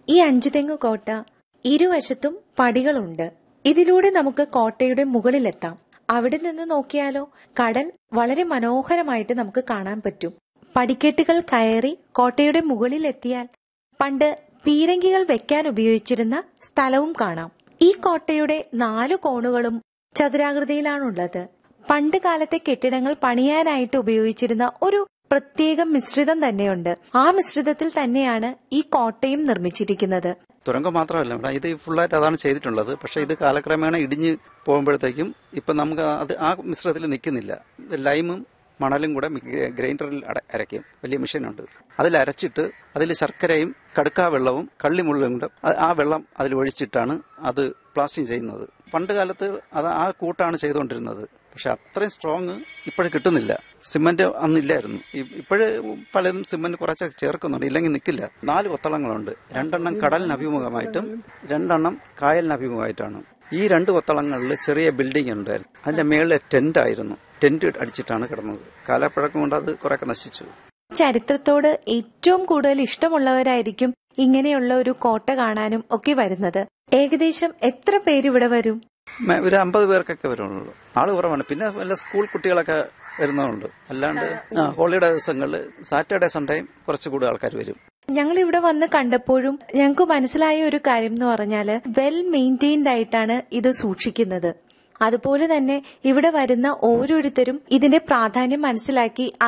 ഈ അഞ്ചുതെങ്ങ് കോട്ട ഇരുവശത്തും പടികളുണ്ട് ഇതിലൂടെ നമുക്ക് കോട്ടയുടെ മുകളിലെത്താം അവിടെ നിന്ന് നോക്കിയാലോ കടൽ വളരെ മനോഹരമായിട്ട് നമുക്ക് കാണാൻ പറ്റും പടിക്കെട്ടുകൾ കയറി കോട്ടയുടെ മുകളിലെത്തിയാൽ പണ്ട് പീരങ്കികൾ വെക്കാൻ ഉപയോഗിച്ചിരുന്ന സ്ഥലവും കാണാം ഈ കോട്ടയുടെ നാലു കോണുകളും ചതുരാകൃതിയിലാണുള്ളത് പണ്ട് കാലത്തെ കെട്ടിടങ്ങൾ പണിയാനായിട്ട് ഉപയോഗിച്ചിരുന്ന ഒരു പ്രത്യേകം മിശ്രിതം തന്നെയുണ്ട് ആ മിശ്രിതത്തിൽ തന്നെയാണ് ഈ കോട്ടയും നിർമ്മിച്ചിരിക്കുന്നത് തുരങ്കം മാത്രമല്ല ഇവിടെ ഇത് ഫുള്ളായിട്ട് അതാണ് ചെയ്തിട്ടുള്ളത് പക്ഷെ ഇത് കാലക്രമേണ ഇടിഞ്ഞ് പോകുമ്പോഴത്തേക്കും ഇപ്പം നമുക്ക് അത് ആ മിശ്രിതത്തിൽ നിൽക്കുന്നില്ല ഇത് ലൈമും മണലും കൂടെ മി- ഗ്രൈൻഡറിൽ അട- അരയ്ക്കും വലിയ മെഷീനുണ്ട് അതിൽ അരച്ചിട്ട് അതിൽ ശർക്കരയും കടുക്കാ വെള്ളവും കള്ളിമുള്ളും കൂടെ ആ- ആ വെള്ളം അതിൽ ഒഴിച്ചിട്ടാണ് അത് പ്ലാസ്റ്റിംഗ് ചെയ്യുന്നത് പണ്ട് കാലത്ത് അത് ആ കൂട്ടാണ് ചെയ്തുകൊണ്ടിരുന്നത് പക്ഷെ അത്രയും സ്ട്രോങ് ഇപ്പോഴും കിട്ടുന്നില്ല സിമന്റ് അന്നില്ലായിരുന്നു ഇപ്പോഴ് പലതും സിമന്റ് കുറച്ചൊക്കെ ചേർക്കുന്നുണ്ട് ഇല്ലെങ്കിൽ നിൽക്കില്ല നാല് കൊത്തളങ്ങളുണ്ട് രണ്ടെണ്ണം കടലിന് അഭിമുഖമായിട്ടും രണ്ടെണ്ണം കായലിന് അഭിമുഖമായിട്ടാണ് ഈ രണ്ട് കൊത്തളങ്ങളിൽ ചെറിയ ബിൽഡിംഗ് ഉണ്ടായിരുന്നു അതിന്റെ മേളിലെ ടെന്റ് ആയിരുന്നു ടെന്റ് അടിച്ചിട്ടാണ് കിടന്നത് കാലപ്പഴക്കം കൊണ്ട് അത് കുറെയൊക്കെ നശിച്ചു ചരിത്രത്തോട് ഏറ്റവും കൂടുതൽ ഇഷ്ടമുള്ളവരായിരിക്കും ഇങ്ങനെയുള്ള ഒരു കോട്ട കാണാനും ഒക്കെ വരുന്നത് ഏകദേശം എത്ര പേര് ഇവിടെ വരും മേ- ഒരു അമ്പത് പേർക്കൊക്കെ വരുള്ളൂ ആള് കുറവാണ് പിന്നെ വല്ല സ്കൂൾ കുട്ടികളൊക്കെ വരുന്നതുണ്ട് അല്ലാണ്ട് ആ, ഹോളിഡേ ദിവസങ്ങളിൽ സാറ്റർഡേ സൺഡേയും കുറച്ച് കൂടുതൽ ആൾക്കാർ വരും ഞങ്ങൾ ഇവിടെ വന്ന് കണ്ടപ്പോഴും ഞങ്ങൾക്ക് മനസ്സിലായ ഒരു കാര്യം എന്ന് പറഞ്ഞാല് വെൽ മെയിൻറ്റെയിൻഡ് ആയിട്ടാണ് ഇത് സൂക്ഷിക്കുന്നത് അതുപോലെ തന്നെ ഇവിടെ വരുന്ന ഓരോരുത്തരും ഇതിന്റെ പ്രാധാന്യം മനസ്സിലാക്കി